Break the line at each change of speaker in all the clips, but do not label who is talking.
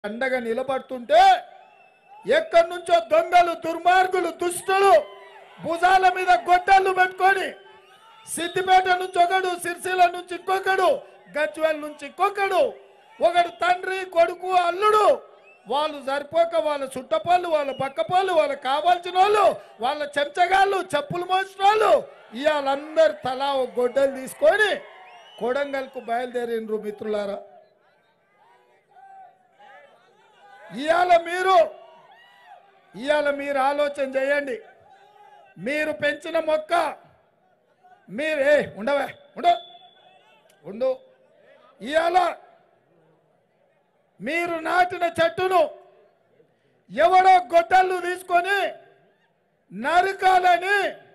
అండగా నిలబడుతుంటే ఎక్కడి నుంచో దొంగలు దుర్మార్గులు దుష్టులు భుజాల మీద గొడ్డళ్ళు పెట్టుకొని సిద్దిపేట నుంచి ఒకడు సిరిసిల్ల నుంచి ఇంకొకడు గజ్వెల్ నుంచి ఇంకొకడు ఒకడు తండ్రి కొడుకు అల్లుడు వాళ్ళు సరిపోక వాళ్ళ చుట్టపళ్ళు వాళ్ళ పక్కపళ్ళు వాళ్ళకి కావాల్సిన వాళ్ళు వాళ్ళ చెంచగాళ్ళు చెప్పులు మోసిన వాళ్ళు ఇవాళందరు తలా ఒక గొడ్డలు తీసుకొని కొడంగల్కు బయలుదేరినరు మిత్రులారా ఇవాళ మీరు ఇవాళ మీరు ఆలోచన చేయండి మీరు పెంచిన మొక్క మీరు ఏ ఉండవే ఉండు ఉండు ఇవాళ మీరు నాటిన చెట్టును ఎవడో గొడ్డళ్ళు తీసుకొని నరకాలని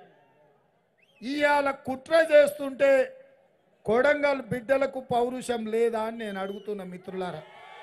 ఇవాళ కుట్ర చేస్తుంటే కొడంగల్ బిడ్డలకు పౌరుషం లేదా అని నేను అడుగుతున్న మిత్రులారా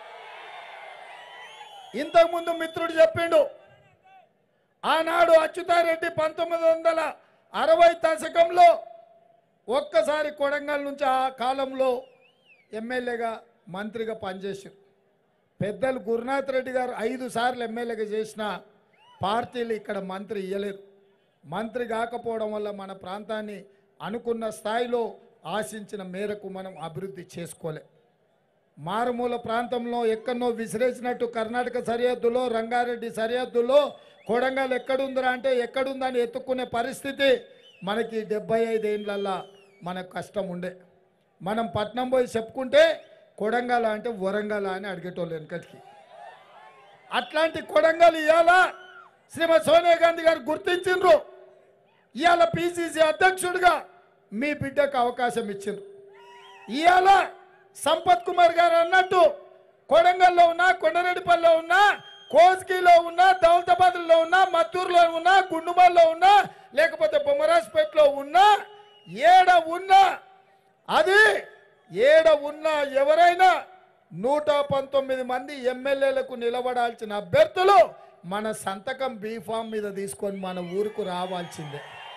ఇంతకుముందు మిత్రుడు చెప్పిండు ఆనాడు అచ్యుతారెడ్డి పంతొమ్మిది వందల అరవై దశకంలో ఒక్కసారి కొడంగల్ నుంచి ఆ కాలంలో ఎమ్మెల్యేగా మంత్రిగా పనిచేశారు పెద్దలు గురునాథ్ రెడ్డి గారు ఐదు సార్లు ఎమ్మెల్యేగా చేసిన పార్టీలు ఇక్కడ మంత్రి ఇయ్యలేదు మంత్రి కాకపోవడం వల్ల మన ప్రాంతాన్ని అనుకున్న స్థాయిలో ఆశించిన మేరకు మనం అభివృద్ధి చేసుకోలే మారుమూల ప్రాంతంలో ఎక్కడనో విసిరేసినట్టు కర్ణాటక సరిహద్దులో రంగారెడ్డి సరిహద్దులో కొడంగల్ ఎక్కడుందిరా అంటే ఎక్కడుందని ఎత్తుక్కునే పరిస్థితి మనకి డెబ్బై ఐదేళ్ళల్లా మనకు కష్టం ఉండే మనం పట్నం పోయి చెప్పుకుంటే కొడంగల్ అంటే వరంగల్ అని అడిగేటోళ్ళు వెనకటికి అట్లాంటి కొడంగల్ ఇవాళ శ్రీమతి సోనియా గాంధీ గారు గుర్తించిండ్రు ఇవాళ పిసిసి అధ్యక్షుడిగా మీ బిడ్డకు అవకాశం ఇచ్చిండ్రు ఇవాళ సంపత్ కుమార్ గారు అన్నట్టు కొడంగల్లో ఉన్నా కొండరెడ్డిపల్లిలో ఉన్నా కోస్గిలో ఉన్నా దౌలతాబాద్లో ఉన్నా మత్తూరులో ఉన్నా గుండుమల్లో ఉన్నా లేకపోతే బొమ్మరాజ్పేటలో ఉన్నా ఏడ ఉన్నా అది ఏడ ఉన్నా ఎవరైనా నూట పంతొమ్మిది మంది ఎమ్మెల్యేలకు నిలబడాల్సిన అభ్యర్థులు మన సంతకం బీఫామ్ మీద తీసుకొని మన ఊరుకు రావాల్సిందే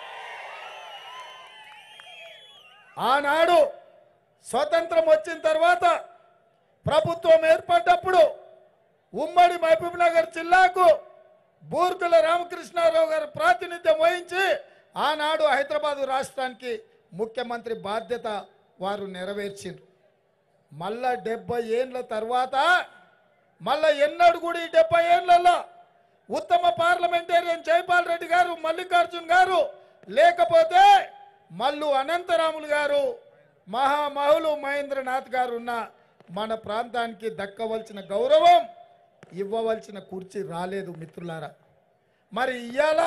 ఆనాడు స్వతంత్రం వచ్చిన తర్వాత ప్రభుత్వం ఏర్పడ్డప్పుడు ఉమ్మడి మహబూబ్ నగర్ జిల్లాకు బూర్గుల రామకృష్ణారావు గారు ప్రాతినిధ్యం వహించి ఆనాడు హైదరాబాదు రాష్ట్రానికి ముఖ్యమంత్రి బాధ్యత వారు నెరవేర్చిండ్రు మళ్ళా డెబ్బై ఏండ్ల తర్వాత మళ్ళా ఎన్నడు కూడా ఈ డెబ్బై ఏండ్లలో ఉత్తమ పార్లమెంటేరియన్ జైపాల్ రెడ్డి గారు మల్లికార్జున్ గారు లేకపోతే మల్లు అనంతరాములు గారు మహామహులు మహేంద్రనాథ్ గారు ఉన్న మన ప్రాంతానికి దక్కవలసిన గౌరవం ఇవ్వవలసిన కుర్చీ రాలేదు మిత్రులారా మరి ఇవాళ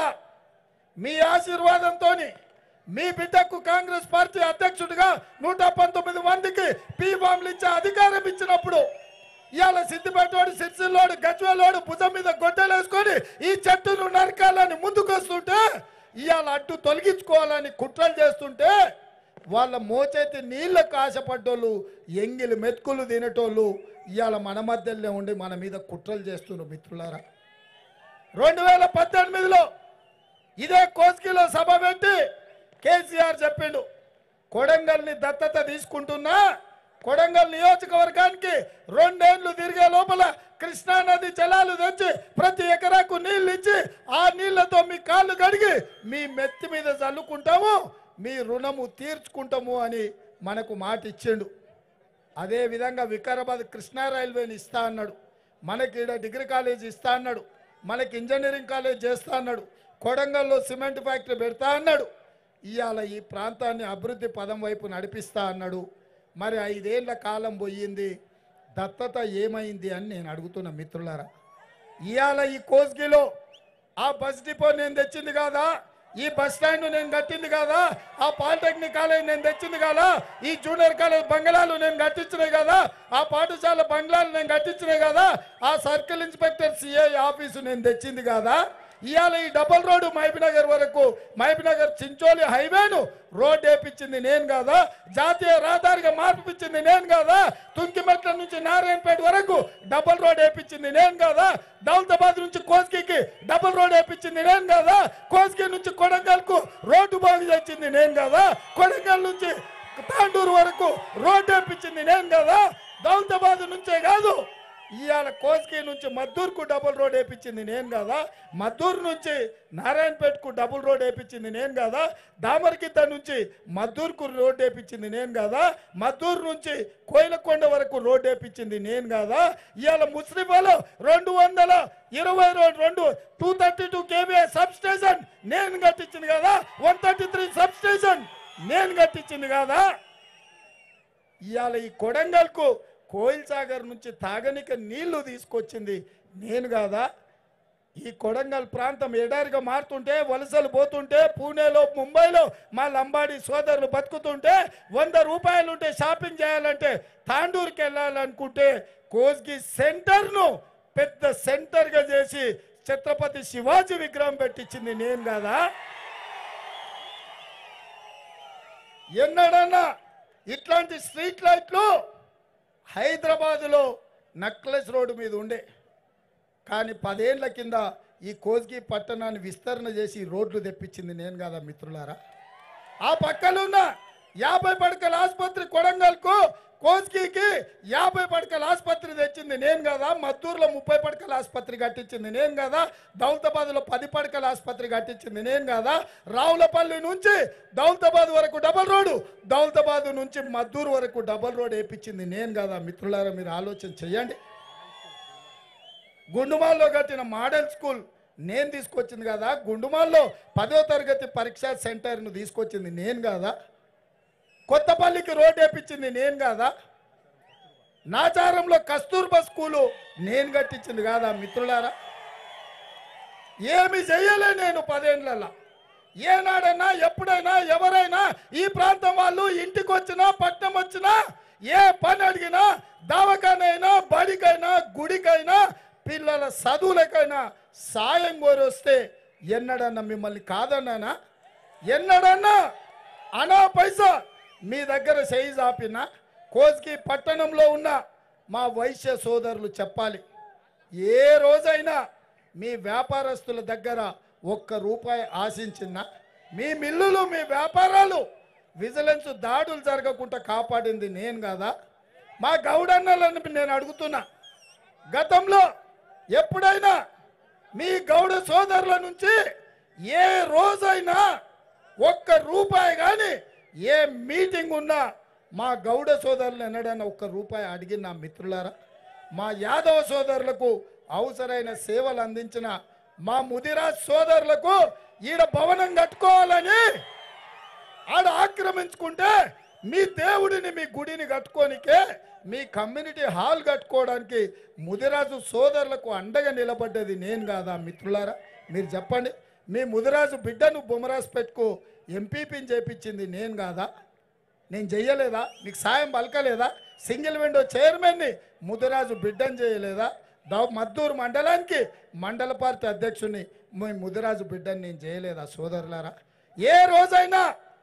మీ ఆశీర్వాదంతో మీ బిడ్డకు కాంగ్రెస్ పార్టీ అధ్యక్షుడిగా నూట పంతొమ్మిది మందికి పీ బాంబులు ఇచ్చే అధికారం ఇచ్చినప్పుడు ఇవాళ సిద్దిపేటోడు సిరిసిల్లోడు గజ్వేలోడు భుజం మీద గొడ్డలు వేసుకొని ఈ చెట్టును నరకాలని ముందుకు వస్తుంటే ఇవాళ అడ్డు తొలగించుకోవాలని కుట్రలు చేస్తుంటే వాళ్ళ మోచేతి నీళ్ళకు ఆశపడ్డోళ్ళు ఎంగిలి మెతుకులు తినేటోళ్ళు ఇవాళ మన మధ్యలో ఉండి మన మీద కుట్రలు చేస్తున్నారు మిత్రులారా రెండు వేల పద్దెనిమిదిలో ఇదే కోస్కిలో సభ పెట్టి కేసీఆర్ చెప్పిండు కొడంగల్ని దత్తత తీసుకుంటున్నా కొడంగల్ నియోజకవర్గానికి రెండేళ్లు తిరిగే లోపల కృష్ణానది జలాలు తెచ్చి ప్రతి ఎకరాకు నీళ్లు ఇచ్చి ఆ నీళ్లతో మీ కాళ్ళు కడిగి మీ మెత్తి మీద చల్లుకుంటాము మీ రుణము తీర్చుకుంటాము అని మనకు మాట ఇచ్చిండు అదే విధంగా వికారాబాద్ కృష్ణా రైల్వేని ఇస్తా అన్నాడు మనకి ఈడ డిగ్రీ కాలేజ్ ఇస్తా అన్నాడు మనకి ఇంజనీరింగ్ కాలేజ్ చేస్తా అన్నాడు కొడంగల్లో సిమెంట్ ఫ్యాక్టరీ పెడతా అన్నాడు ఇవాళ ఈ ప్రాంతాన్ని అభివృద్ధి పదం వైపు నడిపిస్తా అన్నాడు మరి ఐదేళ్ల కాలం పోయింది దత్తత ఏమైంది అని నేను అడుగుతున్న మిత్రులారా ఇవాళ ఈ కోస్గిలో ఆ బస్ డిపో నేను తెచ్చింది కాదా ఈ బస్ స్టాండ్ నేను కట్టింది కాదా ఆ పాలిటెక్నిక్ కాలేజ్ నేను తెచ్చింది కాదా ఈ జూనియర్ కాలేజ్ బంగ్లాలు నేను కట్టించినాయి కదా ఆ పాఠశాల బంగ్లాలు నేను కట్టించినాయి కదా ఆ సర్కిల్ ఇన్స్పెక్టర్ సిఐ ఆఫీసు నేను తెచ్చింది కాదా ఇవాళ ఈ డబల్ రోడ్డు మహబీనగర్ వరకు మహబీనగర్ చించోలి హైవేను రోడ్ వేపించింది నేను కాదా జాతీయ రహదారిగా మార్పిచ్చింది నేను కాదా తుంకిమెట్ల నుంచి నారాయణపేట వరకు డబల్ రోడ్ వేపించింది నేను కాదా దౌలతాబాద్ నుంచి కోస్గికి డబల్ రోడ్ వేపించింది నేను కాదా కోస్గి నుంచి కొడంగల్కు రోడ్డు బాగు చేసింది నేను కాదా కొడంగల్ నుంచి తాండూరు వరకు రోడ్డు వేపించింది నేను కదా దౌలతాబాద్ నుంచే కాదు ఇవాళ కోస్కి నుంచి మద్దూర్కు డబుల్ రోడ్ వేయించింది నేను కదా మద్దూరు నుంచి నారాయణపేటకు డబుల్ రోడ్ వేయించింది నేను కదా దామరగిద్ద నుంచి మద్దూర్కు రోడ్ వేయించింది నేను కదా మద్దూరు నుంచి కోయిలకొండ వరకు రోడ్ వేయించింది నేను కదా ఇవాళ ముస్లింలో రెండు వందల ఇరవై రోడ్ రెండు two thirty two KVA sub station నేను కట్టించింది కదా one thirty three sub station నేను కట్టించింది కదా ఇవాళ ఈ కొడంగల్కు కోయిల్ సాగర్ నుంచి తాగనిక నీళ్లు తీసుకొచ్చింది నేను కాదా ఈ కొడంగల్ ప్రాంతం ఎడారిగా మారుతుంటే వలసలు పోతుంటే పూణేలో ముంబైలో మా లంబాడి సోదరులు బతుకుతుంటే వంద రూపాయలు ఉంటే షాపింగ్ చేయాలంటే తాండూరుకి వెళ్ళాలనుకుంటే కోస్గి సెంటర్ను పెద్ద సెంటర్గా చేసి ఛత్రపతి శివాజీ విగ్రహం పెట్టించింది నేను కాదా ఎన్నడన్నా ఇట్లాంటి స్ట్రీట్ లైట్లు హైదరాబాదులో నక్లెస్ రోడ్డు మీద ఉండే కానీ పదేళ్ల కింద ఈ కోజ్గి పట్టణాన్ని విస్తరణ చేసి రోడ్లు తెప్పించింది నేను కదా మిత్రులారా ఆ పక్కనున్న యాభై పడకల ఆసుపత్రి కొడంగల్కు కోస్గికి యాభై పడకల ఆసుపత్రి తెచ్చింది నేను కదా మద్దూరులో ముప్పై పడకల ఆసుపత్రి కట్టించింది నేను కదా దౌలతాబాద్లో పది పడకల ఆసుపత్రి కట్టించింది నేను కదా రావులపల్లి నుంచి దౌలతాబాద్ వరకు డబల్ రోడ్డు దౌలతాబాద్ నుంచి మద్దూరు వరకు డబల్ రోడ్ వేయించింది నేను కదా మిత్రులారా మీరు ఆలోచన చెయ్యండి గుండుమాల్లో కట్టిన మోడల్ స్కూల్ నేను తీసుకొచ్చింది కదా గుండుమాల్లో పదో తరగతి పరీక్షా సెంటర్ను తీసుకొచ్చింది నేను కాదా కొత్తపల్లికి రోడ్ వేపించింది నేను కాదా నాచారంలో కస్తూర్బా స్కూలు నేను కట్టించింది కాదా మిత్రులారా ఏమి చెయ్యలే నేను పదేళ్ళలో ఏనాడైనా ఎప్పుడైనా ఎవరైనా ఈ ప్రాంతం వాళ్ళు ఇంటికి వచ్చినా పట్నం వచ్చినా ఏ పని అడిగినా దవాఖానైనా బడికైనా గుడికైనా పిల్లల చదువులకైనా సాయం కోరి వస్తే ఎన్నడన్నా మిమ్మల్ని కాదన్నానా ఎన్నడన్నా అనా పైసా మీ దగ్గర చేయి చాపినా కోస్కి పట్టణంలో ఉన్న మా వైశ్య సోదరులు చెప్పాలి ఏ రోజైనా మీ వ్యాపారస్తుల దగ్గర ఒక్క రూపాయి ఆశించినా మీ మిల్లులు మీ వ్యాపారాలు విజిలెన్స్ దాడులు జరగకుండా కాపాడింది నేను కాదా మా గౌడన్నలను నేను అడుగుతున్నా గతంలో ఎప్పుడైనా మీ గౌడ సోదరుల నుంచి ఏ రోజైనా ఒక్క రూపాయి కానీ ఏ మీటింగ్ ఉన్నా మా గౌడ సోదరులు ఎన్నడైనా ఒక్క రూపాయి అడిగిన నా మిత్రులారా మా యాదవ సోదరులకు అవసరమైన సేవలు అందించిన మా ముదిరాజ్ సోదరులకు ఈడ భవనం కట్టుకోవాలని ఆడ ఆక్రమించుకుంటే మీ దేవుడిని మీ గుడిని కట్టుకోనికే మీ కమ్యూనిటీ హాల్ కట్టుకోవడానికి ముదిరాజు సోదరులకు అండగా నిలబడ్డది నేను కాదా మిత్రులారా మీరు చెప్పండి మీ ముదిరాజు బిడ్డను బొమ్మరాజు పెట్టుకో ఎంపీపీని చేపించింది నేను కాదా నేను చెయ్యలేదా మీకు సాయం పలకలేదా సింగిల్ విండో చైర్మన్ని ముదిరాజు బిడ్డను చేయలేదా దౌ మద్దూరు మండలానికి మండల పార్టీ అధ్యక్షుని మీ ముదిరాజు బిడ్డని నేను చేయలేదా సోదరులారా ఏ రోజైనా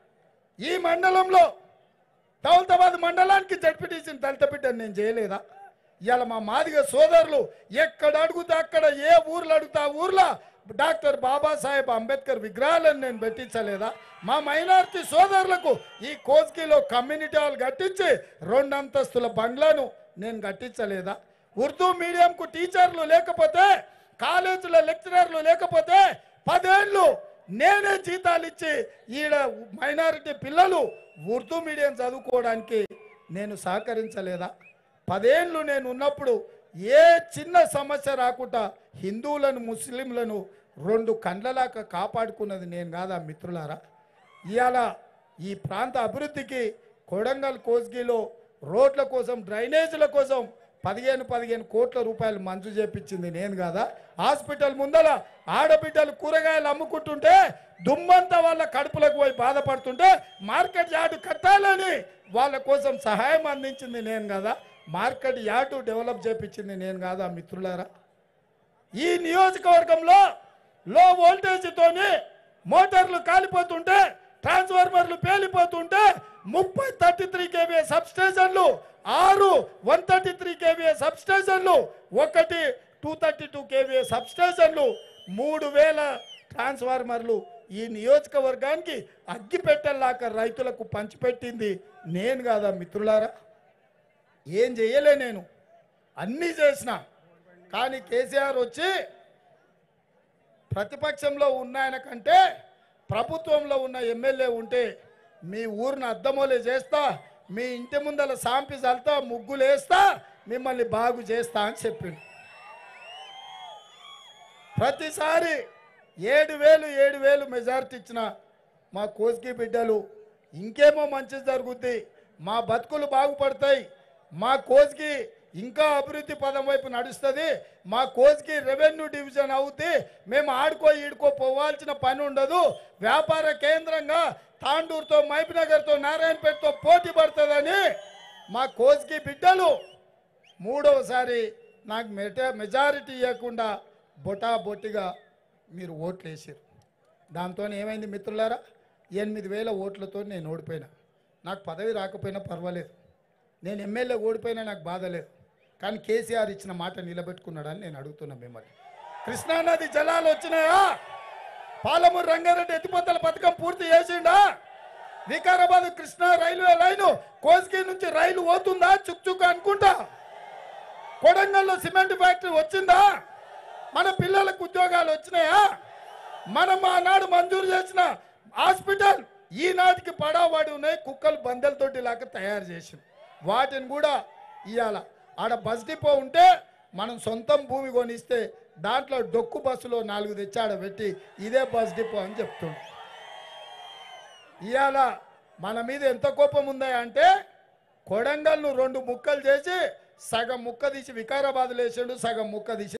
ఈ మండలంలో దౌలతాబాద్ మండలానికి జడ్పీటీసీని దళిత బిడ్డని నేను చేయలేదా ఇవాళ మా మాదిగ సోదరులు ఎక్కడ అడుగుతా అక్కడ ఏ ఊర్లో అడుగుతా ఆ ఊర్లో డాక్టర్ బాబాసాహెబ్ అంబేద్కర్ విగ్రహాలను నేను పెట్టించలేదా మా మైనారిటీ సోదరులకు ఈ కోస్గిలో కమ్యూనిటీ హాల్ కట్టించి రెండు అంతస్తుల బంగ్లాను నేను కట్టించలేదా ఉర్దూ మీడియంకు టీచర్లు లేకపోతే కాలేజీలో లెక్చరర్లు లేకపోతే పదేళ్ళు నేనే జీతాలు ఇచ్చి ఈడ మైనారిటీ పిల్లలు ఉర్దూ మీడియం చదువుకోవడానికి నేను సహకరించలేదా పదేళ్ళు నేను ఉన్నప్పుడు ఏ చిన్న సమస్య రాకుండా హిందువులను ముస్లింలను రెండు కండ్లలాగా కాపాడుకున్నది నేను కాదా మిత్రులారా ఇవాళ ఈ ప్రాంత అభివృద్ధికి కొడంగల్ కోస్గిలో రోడ్ల కోసం డ్రైనేజీల కోసం పదిహేను పదిహేను కోట్ల రూపాయలు మంజూరు చేపించింది నేను కాదా హాస్పిటల్ ముందల ఆడబిడ్డలు కూరగాయలు అమ్ముకుంటుంటే దుమ్మంతా వాళ్ళ కడుపులకు పోయి బాధపడుతుంటే మార్కెట్ యార్డు కట్టాలని వాళ్ళ కోసం సహాయం అందించింది నేను కదా మార్కెట్ యార్డు డెవలప్ చేపించింది నేను కాదా మిత్రులారా ఈ నియోజకవర్గంలో లో వోల్టేజ్తోని మోటార్లు కాలిపోతుంటే ట్రాన్స్ఫార్మర్లు పేలిపోతుంటే ముప్పై థర్టీ త్రీ కేవీఏ సబ్ స్టేషన్లు ఆరు one thirty three KVA sub స్టేషన్లు ఒకటి two thirty two KVA sub స్టేషన్లు మూడు వేల ట్రాన్స్ఫార్మర్లు ఈ నియోజకవర్గానికి అగ్గిపెట్టెల్లాక రైతులకు పంచిపెట్టింది నేను కాదా మిత్రులారా ఏం చేయలే నేను అన్నీ చేసిన కానీ కేసీఆర్ వచ్చి ప్రతిపక్షంలో ఉన్న ఆయన కంటే ప్రభుత్వంలో ఉన్న ఎమ్మెల్యే ఉంటే మీ ఊరిని అద్దమోలే చేస్తా మీ ఇంటి ముందల సాంపి చల్తా ముగ్గులేస్తా మిమ్మల్ని బాగు చేస్తా అని చెప్పిండు ప్రతిసారి ఏడు వేలు ఏడు వేలు మెజారిటీ ఇచ్చిన మా కోస్కి బిడ్డలు ఇంకేమో మంచి జరుగుద్ది మా బతుకులు బాగుపడతాయి మా కోస్కి ఇంకా అభివృద్ధి పదం వైపు నడుస్తుంది మా కోస్కి రెవెన్యూ డివిజన్ అవుద్ది మేము ఆడుకో ఈడుకో పోవాల్సిన పని ఉండదు వ్యాపార కేంద్రంగా తాండూరుతో మైపునగర్తో నారాయణపేటతో పోటీ పడుతుందని మా కోస్కి బిడ్డలు మూడవసారి నాకు మెట మెజారిటీ ఇవ్వకుండా బొటా బొట్టిగా మీరు ఓట్లు వేసారు దాంతో ఏమైంది మిత్రులారా ఎనిమిది వేల ఓట్లతో నేను ఓడిపోయినా నాకు పదవి రాకపోయినా పర్వాలేదు నేను ఎమ్మెల్యే ఓడిపోయినా నాకు బాధ లేదు కానీ కేసీఆర్ ఇచ్చిన మాట నిలబెట్టుకున్నాడని నేను అడుగుతున్నా మిమ్మల్ని కృష్ణానది జలాలు వచ్చినాయా పాలమూరు రంగారెడ్డి ఎత్తిపోతల పథకం పూర్తి చేసిండా వికారాబాద్ కృష్ణా రైల్వే లైన్ కోస్గి నుంచి రైలు పోతుందా చుక్ చుక్ అనుకుంటా కొడంగల్లో సిమెంట్ ఫ్యాక్టరీ వచ్చిందా మన పిల్లలకు ఉద్యోగాలు వచ్చినాయా మనం ఆనాడు మంజూరు చేసిన హాస్పిటల్ ఈనాటికి పడావాడి ఉన్నాయి కుక్కలు బందెలతోటి లాగా తయారు చేసింది వాటిని కూడా ఇవాళ ఆడ బస్ డిపో ఉంటే మనం సొంతం భూమి కొనిస్తే దాంట్లో డొక్కు బస్సులో నాలుగు తెచ్చి ఆడ పెట్టి ఇదే బస్ డిపో అని చెప్తుండు ఇవాళ మన మీద ఎంత కోపం ఉందా అంటే కొడంగల్ను రెండు ముక్కలు చేసి సగం ముక్క తీసి వికారాబాద్లో వేసాడు సగం ముక్క తీసి